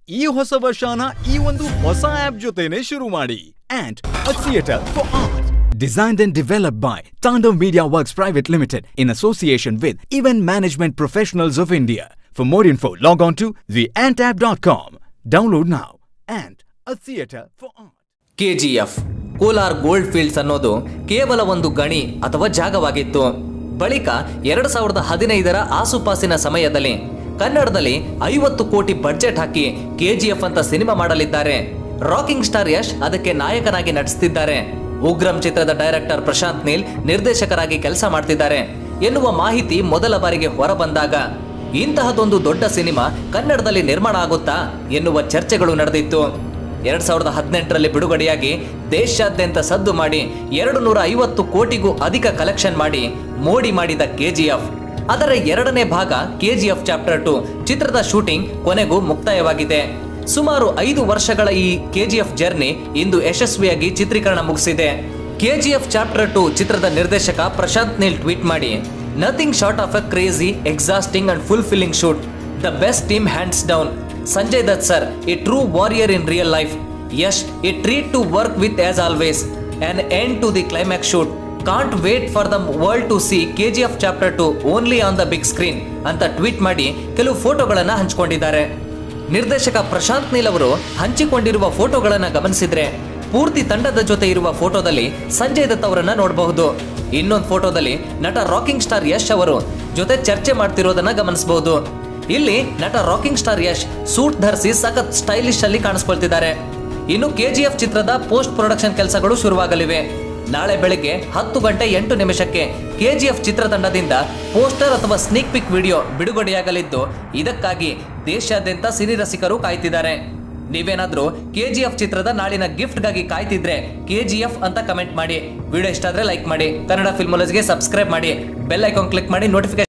ಈ ಹೊಸ ವರ್ಷನ ಈ ಒಂದು ಹೊಸ ಆಪ್ ಜೊತೆನೆ ಶುರು ಮಾಡಿ and a theatre for art Designed and developed by Tandav Media Works Private Limited in association with Event Management Professionals of India. For more info, log on to theantapp.com. Download now. And a theater for art. KGF Kolar gold fields ಅನ್ನೋದು ಕೇವಲ ಒಂದು ಗಣಿ ಅಥವಾ ಜಾಗವಾಗಿತ್ತು ಬಳಿಕ ಎರಡು ಸಾವಿರದ ಹದಿನೈದರ ಆಸುಪಾಸಿನ ಸಮಯದಲ್ಲಿ ಕನ್ನಡದಲ್ಲಿ ಐವತ್ತು ಕೋಟಿ ಬಡ್ಜೆಟ್ ಹಾಕಿ ಕೆಜಿಎಫ್ ಅಂತ ಸಿನಿಮಾ ಮಾಡಲಿದ್ದಾರೆ ರಾಕಿಂಗ್ ಸ್ಟಾರ್ ಯಶ್ ಅದಕ್ಕೆ ನಾಯಕನಾಗಿ ನಟಿಸ್ತಿದ್ದಾರೆ ಉಗ್ರಂ ಚಿತ್ರದ ಡೈರೆಕ್ಟರ್ ಪ್ರಶಾಂತ್ ನೀಲ್ ನಿರ್ದೇಶಕರಾಗಿ ಕೆಲಸ ಮಾಡ್ತಿದ್ದಾರೆ ಎನ್ನುವ ಮಾಹಿತಿ ಮೊದಲ ಬಾರಿಗೆ ಹೊರಬಂದಾಗ ಇಂತಹದೊಂದು ದೊಡ್ಡ ಸಿನಿಮಾ ಕನ್ನಡದಲ್ಲಿ ನಿರ್ಮಾಣ ಆಗುತ್ತಾ ಎನ್ನುವ ಚರ್ಚೆಗಳು ನಡೆದಿತ್ತು ಎರಡ್ ಸಾವಿರದ ಹದಿನೆಂಟರಲ್ಲಿ ಬಿಡುಗಡೆಯಾಗಿ ದೇಶಾದ್ಯಂತ ಸದ್ದು ಮಾಡಿ ಎರಡು ನೂರ ಐವತ್ತು ಕೋಟಿಗೂ ಅಧಿಕ ಕಲೆಕ್ಷನ್ ಮಾಡಿ ಮೋಡಿ ಮಾಡಿದ ಕೆಜಿಎಫ್ ಅದರ ಎರಡನೇ ಭಾಗ ಕೆಜಿಎಫ್ ಚಾಪ್ಟರ್ ಟು ಚಿತ್ರದ ಶೂಟಿಂಗ್ ಕೊನೆಗೂ ಮುಕ್ತಾಯವಾಗಿದೆ ಸುಮಾರು ಐದು ವರ್ಷಗಳ ಈ ಕೆಜಿಎಫ್ ಜರ್ನಿ ಇಂದು ಯಶಸ್ವಿಯಾಗಿ ಚಿತ್ರೀಕರಣ ಮುಗಿಸಿದೆ ಕೆಜಿಎಫ್ ಚಾಪ್ಟರ್ ಟು ಚಿತ್ರದ ನಿರ್ದೇಶಕ ಪ್ರಶಾಂತ್ ನೀಲ್ ಟ್ವೀಟ್ ಮಾಡಿ nothing short of a crazy exhausting and fulfilling shoot the best team hands down Sanjay Dutt sir a true warrior in real life Yash a treat to work with as always on end to the climax shoot can't wait for the world to see K G F chapter two only on the big screen ಅಂತ tweet ಮಾಡಿ ಕೆಲವು ಫೋಟೋಗಳನ್ನು ಹಂಚಿಕೊಂಡಿದ್ದಾರೆ ನಿರ್ದೇಶಕ ಪ್ರಶಾಂತ್ ನೀಲ್ ಅವರು ಹಂಚಿಕೊಂಡಿರುವ ಫೋಟೋಗಳನ್ನ ಗಮನಿಸಿದ್ರೆ ಪೂರ್ತಿ ತಂಡದ ಜೊತೆ ಇರುವ ಫೋಟೋದಲ್ಲಿ ಸಂಜಯ್ ದತ್ ಅವರನ್ನ ನೋಡಬಹುದು ಇನ್ನೊಂದು ಫೋಟೋದಲ್ಲಿ ನಟ ರಾಕಿಂಗ್ ಸ್ಟಾರ್ ಯಶ್ ಅವರು ಜೊತೆ ಚರ್ಚೆ ಮಾಡ್ತಿರೋದನ್ನ ಗಮನಿಸಬಹುದು ಇಲ್ಲಿ ನಟ ರಾಕಿಂಗ್ ಸ್ಟಾರ್ ಯಶ್ ಸೂಟ್ ಧರಿಸಿ ಸಖತ್ ಸ್ಟೈಲಿಶ್ ಅಲ್ಲಿ ಕಾಣಿಸ್ಕೊಳ್ತಿದ್ದಾರೆ ಇನ್ನು ಕೆಜಿಎಫ್ ಚಿತ್ರದ ಪೋಸ್ಟ್ ಪ್ರೊಡಕ್ಷನ್ ಕೆಲಸಗಳು ಶುರುವಾಗಲಿವೆ ನಾಳೆ ಬೆಳಗ್ಗೆ ಹತ್ತು ಗಂಟೆ ಎಂಟು ನಿಮಿಷಕ್ಕೆ ಕೆಜಿಎಫ್ ಚಿತ್ರತಂಡದಿಂದ ಪೋಸ್ಟರ್ ಅಥವಾ ಸ್ನೀಕ್ ಪಿಕ್ ವಿಡಿಯೋ ಬಿಡುಗಡೆಯಾಗಲಿದ್ದು ಇದಕ್ಕಾಗಿ ದೇಶಾದ್ಯಂತ ಸಿನಿ ರಸಿಕರು ಕಾಯ್ತಿದ್ದಾರೆ ನೀವೇನಾದ್ರೂ ಕೆಜಿಎಫ್ ಚಿತ್ರದ ನಾಳಿನ ಗಿಫ್ಟ್ಗಾಗಿ ಕಾಯ್ತಿದ್ರೆ ಕೆಜಿಎಫ್ ಅಂತ ಕಮೆಂಟ್ ಮಾಡಿ ವಿಡಿಯೋ ಇಷ್ಟ ಆದ್ರೆ ಲೈಕ್ ಮಾಡಿ ಕನ್ನಡ ಫಿಲ್ಮೋಲಜ್ಗೆ ಸಬ್ಸ್ಕ್ರೈಬ್ ಮಾಡಿ ಬೆಲ್ ಐಕಾನ್ ಕ್ಲಿಕ್ ಮಾಡಿ ನೋಟಿಫಿಕೇಶನ್